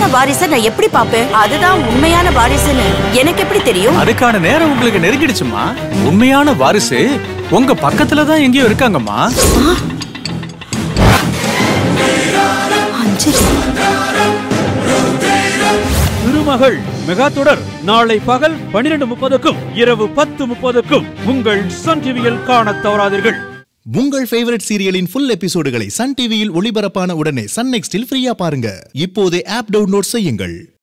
வாரிசை நான் எப்படி பாப்பேன் அதுதான் உண்மையான வாரிசுன்னு எனக்கு எப்படி தெரியும் அதுக்கான நேரம் உங்களுக்கு நெருங்கிடுச்சுமா உண்மையான வாரிசு உங்க பக்கத்துல தான் எங்கேயோ இருக்காங்கம்மா அஞ்சலி திருமகள் மெகா தொடர் நாளை பகல் பனிரெண்டு முப்பதுக்கும் இரவு பத்து முப்பதுக்கும் உங்கள் சன் டிவியில் காணத் தவறாதீர்கள் உங்கள் ஃபேவரட் சீரியலின் ஃபுல் எபிசோடுகளை சன் டிவியில் ஒளிபரப்பான உடனே சன் நெக்ஸ்டில் ஃப்ரீயா பாருங்க இப்போதே ஆப் டவுன்லோட் செய்யுங்கள்